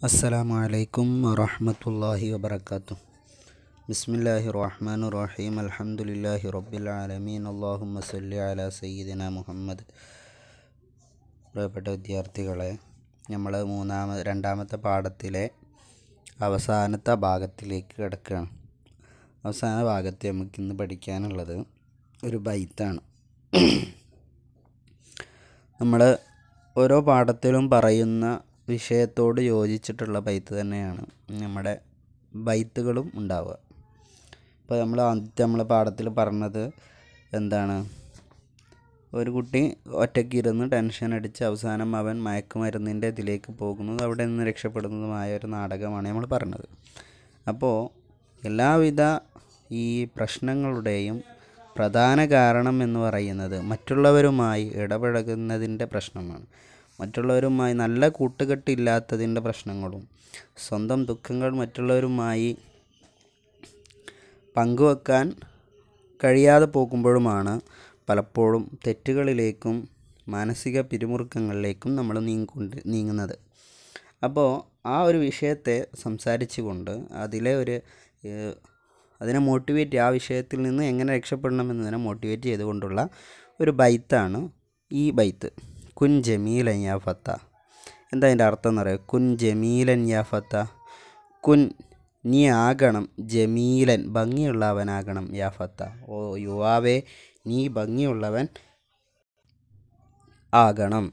അസ്സലാമു അലൈക്കും വറഹ്മത്തുള്ളാഹി വബറകാതുഹു ബിസ്മില്ലാഹി റഹ്മാൻ റഹീം അൽഹംദുലില്ലാഹി റബ്ബിൽ ആലമീൻ അല്ലാഹുമ്മ സല്ലി അലാ സയ്യിദിന മുഹമ്മദ് പ്രിയപ്പെട്ട വിദ്യാർത്ഥികളെ നമ്മൾ മൂന്നാമത് രണ്ടാമത്തെ പാഠത്തിലെ അവസാനത്തെ ഭാഗത്തിലേക്ക് കിടക്കുകയാണ് അവസാന ഭാഗത്ത് നമുക്ക് ഇന്ന് പഠിക്കാനുള്ളത് ഒരു ബൈത്താണ് നമ്മൾ ഓരോ പാഠത്തിലും പറയുന്ന വിഷയത്തോട് യോജിച്ചിട്ടുള്ള ബൈത്ത് തന്നെയാണ് നമ്മുടെ ബൈത്തുകളും ഉണ്ടാവുക ഇപ്പോൾ നമ്മൾ ആദ്യത്തെ നമ്മളെ പാഠത്തിൽ പറഞ്ഞത് എന്താണ് ഒരു കുട്ടി ഒറ്റയ്ക്ക് ഇരുന്ന് ടെൻഷൻ അടിച്ച് അവസാനം അവൻ മയക്കുമരുന്നിൻ്റെ ഇതിലേക്ക് പോകുന്നത് അവിടെ നിന്ന് രക്ഷപ്പെടുന്നതുമായ ഒരു നാടകമാണ് നമ്മൾ പറഞ്ഞത് അപ്പോൾ എല്ലാവിധ ഈ പ്രശ്നങ്ങളുടെയും പ്രധാന കാരണം എന്ന് പറയുന്നത് മറ്റുള്ളവരുമായി ഇടപഴകുന്നതിൻ്റെ പ്രശ്നമാണ് മറ്റുള്ളവരുമായി നല്ല കൂട്ടുകെട്ടില്ലാത്തതിൻ്റെ പ്രശ്നങ്ങളും സ്വന്തം ദുഃഖങ്ങൾ മറ്റുള്ളവരുമായി പങ്കുവെക്കാൻ കഴിയാതെ പോകുമ്പോഴുമാണ് പലപ്പോഴും തെറ്റുകളിലേക്കും മാനസിക പിരിമുറുക്കങ്ങളിലേക്കും നമ്മൾ നീങ്ങിക്കൊണ്ട് നീങ്ങുന്നത് അപ്പോൾ ആ ഒരു വിഷയത്തെ സംസാരിച്ചുകൊണ്ട് അതിലെ ഒരു ഏഹ്, അതിനെ മോട്ടിവേറ്റ് ആ വിഷയത്തിൽ നിന്ന് എങ്ങനെ രക്ഷപ്പെടണം എന്നതിനെ മോട്ടിവേറ്റ് ചെയ്തുകൊണ്ടുള്ള ഒരു ബൈത്താണ് ഈ ബൈത്ത് കുൻ ജമീലൻ യാ ഫത്ത എന്താ അതിൻ്റെ അർത്ഥം എന്ന് പറയുക കുൻ ജമീലൻ യാ ഫത്ത കുൻ നീ ആകണം ജമീലൻ ഭംഗിയുള്ളവനാകണം യാ ഫത്ത ഓ യുവാവേ നീ ഭംഗിയുള്ളവൻ ആകണം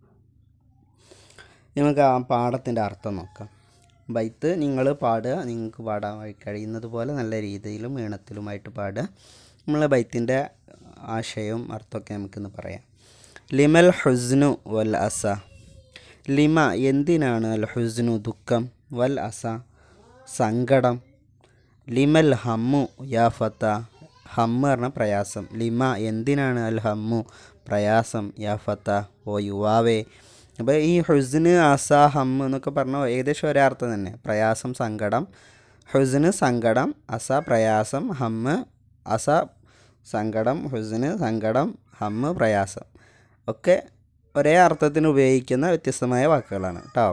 നമുക്ക് ആ പാഠത്തിൻ്റെ അർത്ഥം നോക്കാം ബൈത്ത് നിങ്ങൾ പാടുക നിങ്ങൾക്ക് പാടാൻ വഴി കഴിയുന്നത് പോലെ നല്ല രീതിയിലും ഈണത്തിലുമായിട്ട് പാടുക നമ്മൾ ബൈത്തിൻ്റെ ആശയവും അർത്ഥമൊക്കെ നമുക്കിന്ന് പറയാം ലിമൽ ഹുസ്നു വൽ അസ ലിമ എന്തിനാണ് അൽ ഹുസ്നു ദുഃഖം വൽ അസ സങ്കടം ലിമൽ ഹമ്മു യാ ഫത്ത ഹമ്മ് പറഞ്ഞ പ്രയാസം ലിമ എന്തിനാണ് അൽ ഹമ്മു പ്രയാസം യാ ഫത്ത ഓ യുവാവേ അപ്പോൾ ഈ ഹുസ്ന് അസ ഹമ്മ് എന്നൊക്കെ പറഞ്ഞ ഏകദേശം ഒരേ അർത്ഥം തന്നെ പ്രയാസം സങ്കടം ഹുസ്ന് സങ്കടം അസ പ്രയാസം ഹമ്മ് അസ സങ്കടം ഹുസ്ന് സങ്കടം ഹമ്മ് പ്രയാസം ഒക്കെ ഒരേ അർത്ഥത്തിന് ഉപയോഗിക്കുന്ന വ്യത്യസ്തമായ വാക്കുകളാണ് കേട്ടോ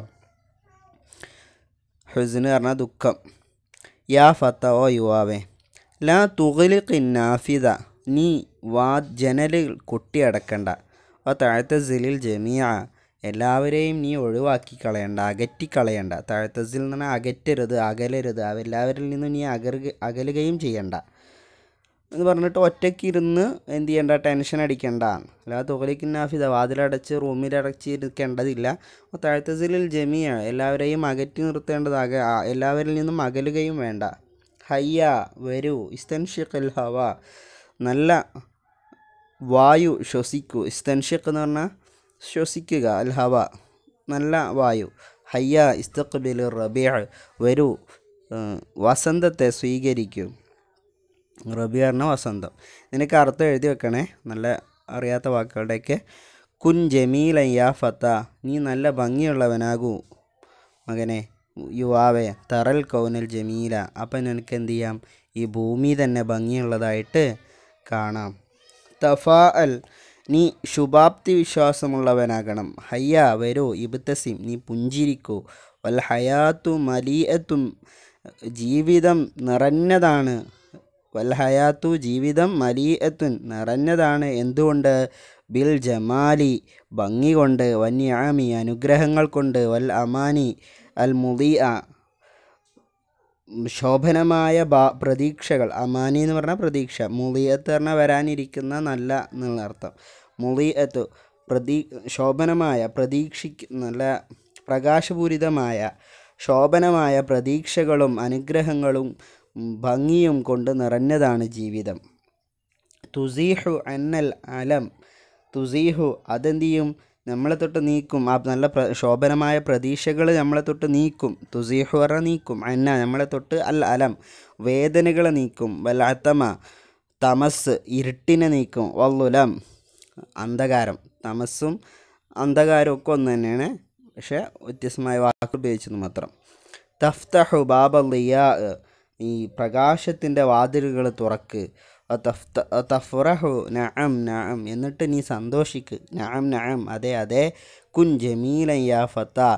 ഹുസ്ന് പറഞ്ഞാൽ ദുഃഖം യാ ഫത്ത ഓ യുവാവേ ലാ തുകലിക്ക് നാഫിദ നീ വാ ജനലിൽ കൊട്ടിയടക്കണ്ട ഓ താഴത്തെ സിലിൽ ജമിയ എല്ലാവരെയും നീ ഒഴിവാക്കി കളയണ്ട അകറ്റിക്കളയണ്ട താഴത്തെ സിൽ എന്ന് പറഞ്ഞാൽ അകറ്റരുത് അകലരുത് അവ എല്ലാവരിൽ നിന്നും നീ അകരുക അകലുകയും ചെയ്യണ്ട എന്ന് പറഞ്ഞിട്ട് ഒറ്റയ്ക്ക് ഇരുന്ന് എന്ത് ചെയ്യണ്ട ടെൻഷൻ അടിക്കണ്ട അല്ലാതെ തുകലിക്ക് നാഫിദ വാതിലടച്ച് റൂമിലടച്ച് ഇരിക്കേണ്ടതില്ല അപ്പോൾ താഴത്തെ സിലിൽ ജമിയ എല്ലാവരെയും അകറ്റി നിർത്തേണ്ടത് അക ആ- എല്ലാവരിൽ നിന്നും അകലുകയും വേണ്ട ഹയ്യ വരൂ ഇസ്തൻഷിഖൽ ഹവ നല്ല വായു ശ്വസിക്കൂ ഇസ്തൻഷിഖ് എന്ന് പറഞ്ഞാൽ ശ്വസിക്കുക അൽ ഹവ നല്ല വായു ഹയ്യ ഇസ്തഖ്ബിൽ റബിയ വരൂ ഏഹ്, വസന്തത്തെ സ്വീകരിക്കൂ റബി പറഞ്ഞ വസന്തം നിനക്ക് അർത്ഥം എഴുതി വെക്കണേ നല്ല അറിയാത്ത വാക്കുകളുടെയൊക്കെ കുൻ ജമീലൻ യാ ഫത്ത നീ നല്ല ഭംഗിയുള്ളവനാകൂ മകനെ യുവാവേ തറൽ കൗനൽ ജമീല അപ്പം നിനക്ക് എന്ത് ചെയ്യാം ഈ ഭൂമി തന്നെ ഭംഗിയുള്ളതായിട്ട് കാണാം തഫാ അൽ നീ ശുഭാപ്തി വിശ്വാസമുള്ളവനാകണം ഹയ്യ വരൂ ഇബ്തസിം നീ പുഞ്ചിരിക്കൂ വൽ ഹയാത്തു മലീയത്തും ജീവിതം നിറഞ്ഞതാണ് വൽ ഹയാത്തു ജീവിതം മലീയത്തുൻ നിറഞ്ഞതാണ് എന്തുകൊണ്ട് ബിൽ ജമാലി ഭംഗി കൊണ്ട് വന്യാമി അനുഗ്രഹങ്ങൾ കൊണ്ട് വൽ അമാനി അൽ മുദിയ ശോഭനമായ ബാ പ്രതീക്ഷകൾ അമാനി എന്ന് പറഞ്ഞാൽ പ്രതീക്ഷ മുളിയത്ത് പറഞ്ഞാൽ വരാനിരിക്കുന്ന നല്ല എന്നുള്ള അർത്ഥം മുളിയത്ത് പ്രതീ ശോഭനമായ പ്രതീക്ഷിക്ക നല്ല പ്രകാശപൂരിതമായ ശോഭനമായ പ്രതീക്ഷകളും അനുഗ്രഹങ്ങളും ഉം, ഭംഗിയും കൊണ്ട് നിറഞ്ഞതാണ് ജീവിതം തുസീഹു അന്നൽ അലം തുസീഹു അതെന്ത് ചെയ്യും നമ്മളെ തൊട്ട് നീക്കും ആ നല്ല പ്ര ശോഭനമായ പ്രതീക്ഷകൾ നമ്മളെ തൊട്ട് നീക്കും തുസീഹു പറഞ്ഞാൽ നീക്കും അന്ന നമ്മളെ തൊട്ട് അൽ അലം വേദനകളെ നീക്കും വല്ലാത്തമ തമസ് ഇരുട്ടിനെ നീക്കും വല്ലുലം അന്ധകാരം തമസ്സും അന്ധകാരവും ഒക്കെ ഒന്ന് തന്നെയാണ് പക്ഷേ വ്യത്യസ്തമായ വാക്കുകൾ ഉപയോഗിച്ചെന്ന് മാത്രം തഫ്തഹു ബാബ ലിയാ ഈ പ്രകാശത്തിൻ്റെ വാതിലുകൾ തുറക്ക് തഫ്ത തഫ്റഹു നഅം നഅം എന്നിട്ട് നീ സന്തോഷിക്ക് നഅം നഅം അതെ അതെ കുൻ ജമീലൻ യാ ഫത്ത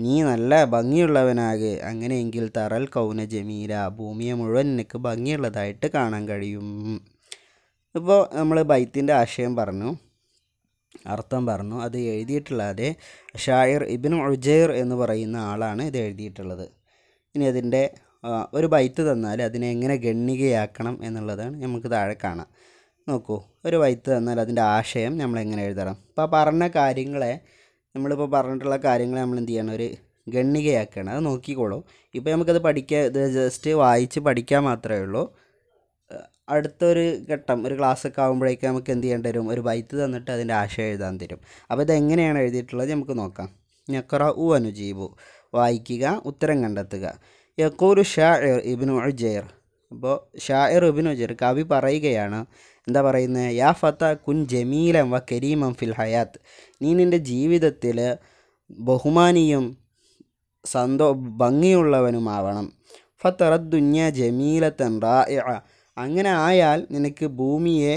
നീ നല്ല ഭംഗിയുള്ളവനാകെ അങ്ങനെയെങ്കിൽ തറൽ കൗന ജമീല ഭൂമിയെ മുഴുവൻ നിനക്ക് ഭംഗിയുള്ളതായിട്ട് കാണാൻ കഴിയും ഇപ്പോൾ നമ്മൾ ബൈത്തിൻ്റെ ആശയം പറഞ്ഞു അർത്ഥം പറഞ്ഞു അത് എഴുതിയിട്ടുള്ളത് ഷായർ ഇബിൻ ഉജൈർ എന്ന് പറയുന്ന ആളാണ് ഇത് എഴുതിയിട്ടുള്ളത് ഇനി അതിൻ്റെ ആ, ഒരു ബൈത്ത് തന്നാൽ അതിനെ എങ്ങനെ ഗണ്ണികയാക്കണം എന്നുള്ളതാണ് നമുക്ക് താഴെ കാണാം നോക്കൂ ഒരു ബൈത്ത് തന്നാൽ അതിൻ്റെ ആശയം നമ്മൾ എങ്ങനെ എഴുതണം ഇപ്പോൾ പറഞ്ഞ കാര്യങ്ങളെ നമ്മളിപ്പോൾ പറഞ്ഞിട്ടുള്ള കാര്യങ്ങളെ നമ്മൾ എന്ത് ചെയ്യണം ഒരു ഗണ്ണികയാക്കണം അത് നോക്കിക്കോളൂ ഇപ്പോൾ നമുക്കത് പഠിക്കാൻ ഇത് ജസ്റ്റ് വായിച്ച് പഠിക്കാൻ മാത്രമേ ഉള്ളൂ അടുത്തൊരു ഘട്ടം ഒരു ക്ലാസ് ഒക്കെ ആകുമ്പോഴേക്കും നമുക്ക് എന്ത് ചെയ്യേണ്ടി വരും ഒരു ബൈത്ത് തന്നിട്ട് അതിൻ്റെ ആശയം എഴുതാൻ തരും അപ്പോൾ ഇത് എങ്ങനെയാണ് എഴുതിയിട്ടുള്ളത് നമുക്ക് നോക്കാം ഞക്കറ ഉ അനുജീബു വായിക്കുക ഉത്തരം കണ്ടെത്തുക യക്കൂരു ഷാഇർ ഇബ്നു ഉജൈർ അപ്പോൾ ഷാഇർ ഇബ്നു ഉജൈർ കവി പറയുകയാണ് എന്താ പറയുന്നത് യാ ഫത്ത കുൻ ജമീലം വ കരീമം ഫിൽ ഹയാത്ത് നീ നിൻ്റെ ജീവിതത്തിൽ ബഹുമാനിയും സന്തോ ഭംഗിയുള്ളവനുമാവണം ഫത്തറദ്ദുന്യ ജമീലത്തൻ റായിഅ അങ്ങനെ ആയാൽ നിനക്ക് ഭൂമിയെ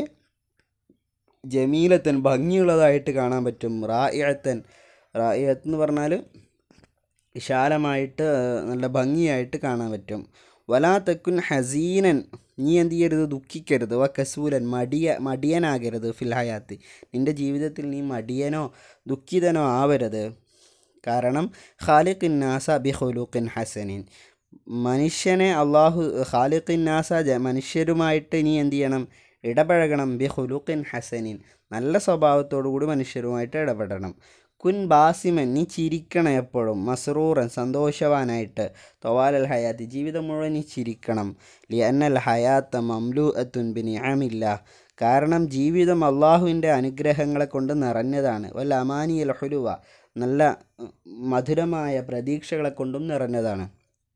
ജമീലത്തൻ ഭംഗിയുള്ളതായിട്ട് കാണാൻ പറ്റും റായിഅത്തൻ റായിഅത്ത് എന്ന് പറഞ്ഞാൽ വിശാലമായിട്ട് നല്ല ഭംഗിയായിട്ട് കാണാൻ പറ്റും വലാ തെക്കുൻ ഹസീനൻ നീ എന്ത് ചെയ്യരുത് ദുഃഖിക്കരുത് വ കസൂലൻ മടിയ മടിയനാകരുത് ഫിൽ ഹയാത്ത് നിൻ്റെ ജീവിതത്തിൽ നീ മടിയനോ ദുഃഖിതനോ ആവരുത് കാരണം ഖാലിഖിൻ നാസ ബി ഖുലൂഖിൻ ഹസനിൻ മനുഷ്യനെ അള്ളാഹു ഖാലിഖിൻ നാസ ജ മനുഷ്യരുമായിട്ട് നീ എന്ത് ചെയ്യണം ഇടപഴകണം ബി ഖുലൂഖിൻ ഹസനിൻ നല്ല സ്വഭാവത്തോടു കൂടി മനുഷ്യരുമായിട്ട് ഇടപെടണം കുൻ ബാസിമൻ നീ ചിരിക്കണം എപ്പോഴും മസ്റൂറൻ സന്തോഷവാനായിട്ട് തൊവാലൽ ഹയാത്ത് ജീവിതം മുഴുവൻ നീ ചിരിക്കണം ലി അന്നൽ ഹയാത്ത മംലു അത്തുൻ ബി നിഅമില്ല കാരണം ജീവിതം അള്ളാഹുവിൻ്റെ അനുഗ്രഹങ്ങളെ കൊണ്ട് നിറഞ്ഞതാണ് വല്ല അമാനിയൽ ഹുലുവ നല്ല ഉം, മധുരമായ പ്രതീക്ഷകളെ കൊണ്ടും നിറഞ്ഞതാണ്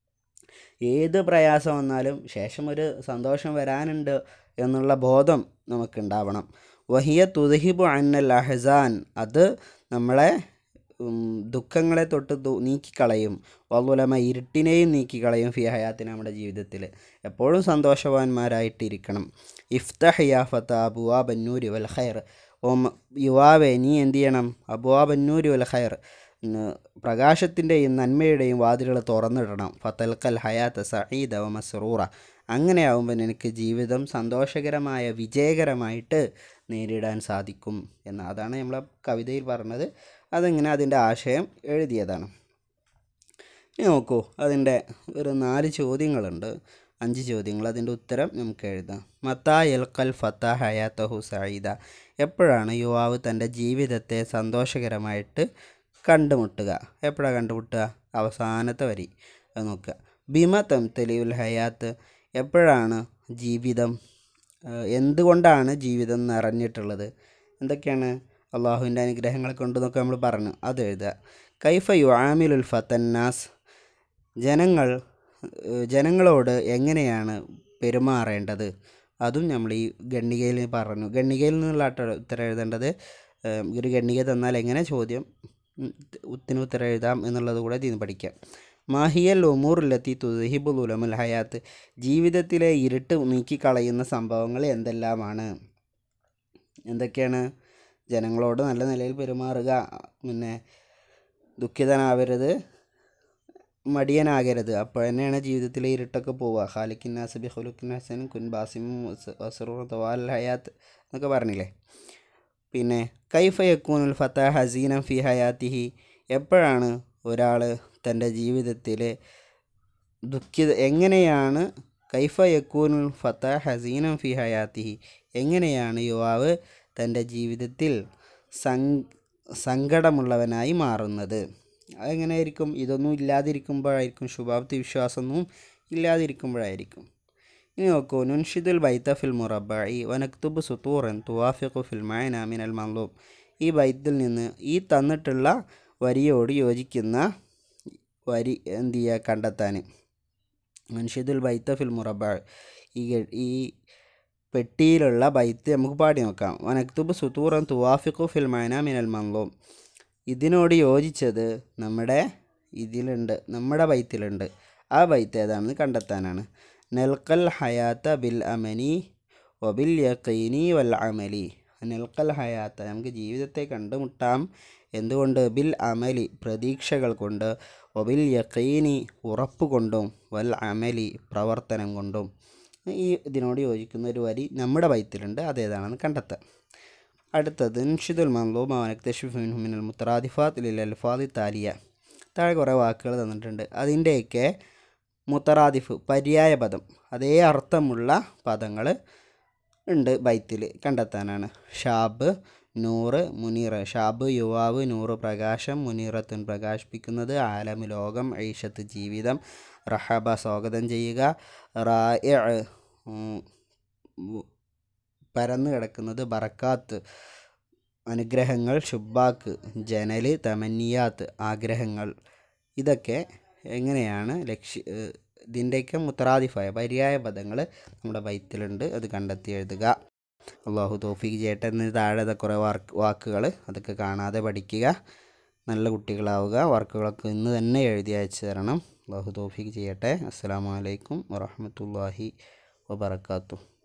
ഏത് പ്രയാസം വന്നാലും ശേഷം ഒരു സന്തോഷം വരാനുണ്ട് എന്നുള്ള ബോധം നമുക്കുണ്ടാവണം വഹിയ തുതഹിബു അന്നൽ അഹസാൻ അത് നമ്മളെ ഉം, ദുഃഖങ്ങളെ തൊട്ട് ദു- നീക്കിക്കളയും വല്ലുലമ ഇരുട്ടിനെയും നീക്കിക്കളയും ഫി ഹയാത്തിന് നമ്മുടെ ജീവിതത്തിൽ എപ്പോഴും സന്തോഷവാന്മാരായിട്ടിരിക്കണം ഇഫ്തഹ് യാഫത്ത അബുവാ ബന്നൂരി വൽ ഖൈർ ഓ മ- യുവാവേ നീ എന്ത് ചെയ്യണം അബുവാ ബന്നൂരി വൽ ഖൈർ ന- പ്രകാശത്തിൻ്റെയും നന്മയുടെയും വാതിലുകൾ തുറന്നിടണം ഫത്തൽക്കൽ ഹയാത്ത സഈദ വ മസ്റൂറ അങ്ങനെയാവുമ്പോൾ നിനക്ക് ജീവിതം സന്തോഷകരമായ വിജയകരമായിട്ട് നേരിടാൻ സാധിക്കും എന്ന് അതാണ് നമ്മളെ കവിതയിൽ പറഞ്ഞത് അതിങ്ങനെ അതിൻ്റെ ആശയം എഴുതിയതാണ് ഇനി നോക്കൂ അതിൻ്റെ ഒരു നാല് ചോദ്യങ്ങളുണ്ട് അഞ്ച് ചോദ്യങ്ങൾ അതിൻ്റെ ഉത്തരം നമുക്ക് എഴുതാം മത്താ എൽക്കൽ ഫത്ത ഹയാത്തഹു സഈദ എപ്പോഴാണ് യുവാവ് തൻ്റെ ജീവിതത്തെ സന്തോഷകരമായിട്ട് കണ്ടുമുട്ടുക എപ്പോഴാണ് കണ്ടുമുട്ടുക അവസാനത്തെ വരി അത് നോക്കുക ബിമ തം തെലിയുൽ ഹയാത്ത് എപ്പോഴാണ് ജീവിതം ഏഹ് എന്തുകൊണ്ടാണ് ജീവിതം നിറഞ്ഞിട്ടുള്ളത് എന്തൊക്കെയാണ് അള്ളാഹുവിൻ്റെ അനുഗ്രഹങ്ങളെ കൊണ്ടെന്നൊക്കെ നമ്മൾ പറഞ്ഞു അത് എഴുതുക കൈഫ യു ആമിലുൽ ഫത്തന്നാസ് ജനങ്ങൾ ഏഹ് ജനങ്ങളോട് എങ്ങനെയാണ് പെരുമാറേണ്ടത് അതും നമ്മൾ ഈ ഗണ്ണികയിൽ പറഞ്ഞു ഗണ്ണികയിൽ നിന്നുള്ള ആട്ടോ ഉത്തരം എഴുതേണ്ടത് ഏഹ് ഒരു ഗണ്ണിക തന്നാൽ എങ്ങനെ ചോദ്യം ഉം, ഉത്തിന് ഉത്തരം എഴുതാം എന്നുള്ളത് കൂടെ ഇതിന് പഠിക്കാം മാഹിയൽ ഒമൂർ ലത്തി തുഹിബുൽ ഉലമുൽ ഹയാത്ത് ജീവിതത്തിലെ ഇരുട്ട് നീക്കിക്കളയുന്ന സംഭവങ്ങൾ എന്തെല്ലാമാണ് എന്തൊക്കെയാണ് ജനങ്ങളോട് നല്ല നിലയിൽ പെരുമാറുക പിന്നെ ദുഃഖിതനാവരുത് മടിയനാകരുത് അപ്പോൾ തന്നെയാണ് ജീവിതത്തിലെ ഇരുട്ടൊക്കെ പോവുക ഖാലിഖിൻ നാസബി ഖുലുഖിൻ ഹസൻ കുൻ ബാസിം വസറൂർ തവാൽ ഹയാത്ത് എന്നൊക്കെ പറഞ്ഞില്ലേ പിന്നെ കൈഫ യക്കൂനുൽ ഫത്ത ഹസീനം ഫി ഹയാത്തിഹി എപ്പോഴാണ് ഒരാൾ തൻ്റെ ജീവിതത്തിൽ ദുഃഖിത എങ്ങനെയാണ് കൈഫ യക്കൂനുൽ ഫത്ത ഹസീനം ഫി ഹയാത്തിഹി എങ്ങനെയാണ് യുവാവ് തൻ്റെ ജീവിതത്തിൽ സങ് സങ്കടമുള്ളവനായി മാറുന്നത് അതെങ്ങനെയായിരിക്കും ഇതൊന്നും ഇല്ലാതിരിക്കുമ്പോഴായിരിക്കും ശുഭാപ്തി വിശ്വാസമൊന്നും ഇല്ലാതിരിക്കുമ്പോഴായിരിക്കും ഇനി നോക്കൂ നുൻഷിദുൽ ബൈത്ത ഫിൽ മുറബായി വനക്തുബ് സുത്തൂറൻ തുവാഫിഖു ഫിൽ മയന മിനൽ മൻലൂബ് ഈ ബൈത്തിൽ നിന്ന് ഈ തന്നിട്ടുള്ള വരിയോട് യോജിക്കുന്ന വരി എന്ത് ചെയ്യുക കണ്ടെത്താൻ മുൻഷിദുൽ ബൈത്ത ഫിൽ മുറബാ ഈ ഗ- ഈ പെട്ടിയിലുള്ള ബൈത്ത് നമുക്ക് പാടി നോക്കാം വനക്തുബ് സുത്തൂറൻ തുവാഫിഖു ഫിൽ മയന മിനൽ മൻലൂബ് ഇതിനോട് യോജിച്ചത് നമ്മുടെ ഇതിലുണ്ട് നമ്മുടെ ബൈത്തിലുണ്ട് ആ ബൈത്ത് ഏതാണെന്ന് കണ്ടെത്താനാണ് നെൽക്കൽ ഹയാത്ത ബിൽ അമനി വബിൽ യക്കീനി വൽ അമലി നെൽക്കൽ ഹയാത്ത നമുക്ക് ജീവിതത്തെ കണ്ടുമുട്ടാം എന്തുകൊണ്ട് ബിൽ അമലി പ്രതീക്ഷകൾ കൊണ്ട് ഒബിൽ യക്കീനി ഉറപ്പ് കൊണ്ടും വൽ അമലി പ്രവർത്തനം കൊണ്ടും ഈ ഇതിനോട് യോജിക്കുന്ന ഒരു വരി നമ്മുടെ ബൈത്തിലുണ്ട് അതേതാണെന്ന് കണ്ടെത്തുക അടുത്തത് നിഷിദുൽ മൻലൂബ് മിനൽ മുത്തറാദിഫാത്ത് ലിൽ അൽഫാദി താലിയ താഴെ കുറേ വാക്കുകൾ തന്നിട്ടുണ്ട് അതിൻ്റെയൊക്കെ മുത്തറാദിഫ് പര്യായ പദം അതേ അർത്ഥമുള്ള പദങ്ങൾ ഉണ്ട് ബൈത്തിൽ കണ്ടെത്താനാണ് ഷാബ് നൂറ് മുനീർ ഷാബ് യുവാവ് നൂറ് പ്രകാശം മുനീറത്തുൻ പ്രകാശിപ്പിക്കുന്നത് ആലം ലോകം ഐഷത്ത് ജീവിതം റഹബ സ്വാഗതം ചെയ്യുക റായ പരന്നു കിടക്കുന്നത് ബറക്കാത്ത് അനുഗ്രഹങ്ങൾ ഷുബാക്ക് ജനൽ തമന്നിയാത്ത് ആഗ്രഹങ്ങൾ ഇതൊക്കെ എങ്ങനെയാണ് ലക്ഷ്യ ഇതിൻ്റെയൊക്കെ മുത്തറാദിഫായ പര്യായ പദങ്ങൾ നമ്മുടെ ബൈത്തിലുണ്ട് അത് കണ്ടെത്തി എഴുതുക അള്ളാഹു തോഫിക്ക് ചേട്ടന് താഴെ കുറേ വാർക്ക് വാക്കുകൾ അതൊക്കെ കാണാതെ പഠിക്കുക നല്ല കുട്ടികളാവുക വർക്കുകളൊക്കെ ഇന്ന് തന്നെ എഴുതി അയച്ചു തരണം അള്ളാഹു തോഫിക്ക് ചെയ്യട്ടെ അസ്സാം വലൈക്കും വറഹമത്തല്ലാഹി വബർക്കാത്തു